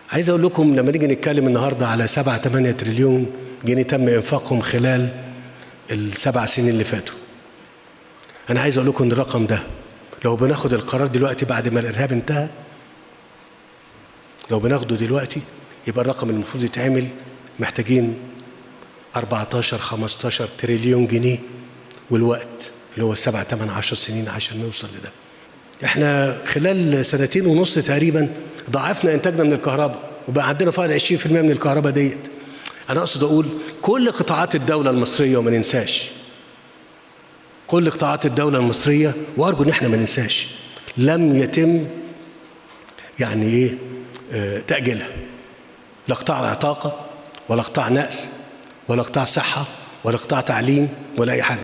عايز اقول لكم لما نيجي نتكلم النهارده على 7 8 تريليون جنيه تم انفاقهم خلال السبع سنين اللي فاتوا انا عايز اقول لكم ان الرقم ده لو بناخد القرار دلوقتي بعد ما الارهاب انتهى لو بناخده دلوقتي يبقى الرقم المفروض يتعمل محتاجين 14 15 تريليون جنيه والوقت اللي هو 7 8 10 سنين عشان نوصل لده احنا خلال سنتين ونص تقريبا ضاعفنا انتاجنا من الكهرباء وبقى عندنا فائض 20% من الكهرباء ديت انا اقصد اقول كل قطاعات الدوله المصريه وما ننساش كل قطاعات الدوله المصريه وارجو ان احنا ما ننساش لم يتم يعني ايه اه تاجيلها لا قطاع طاقه ولا قطاع نقل ولا قطاع صحه ولا قطاع تعليم ولا اي حاجه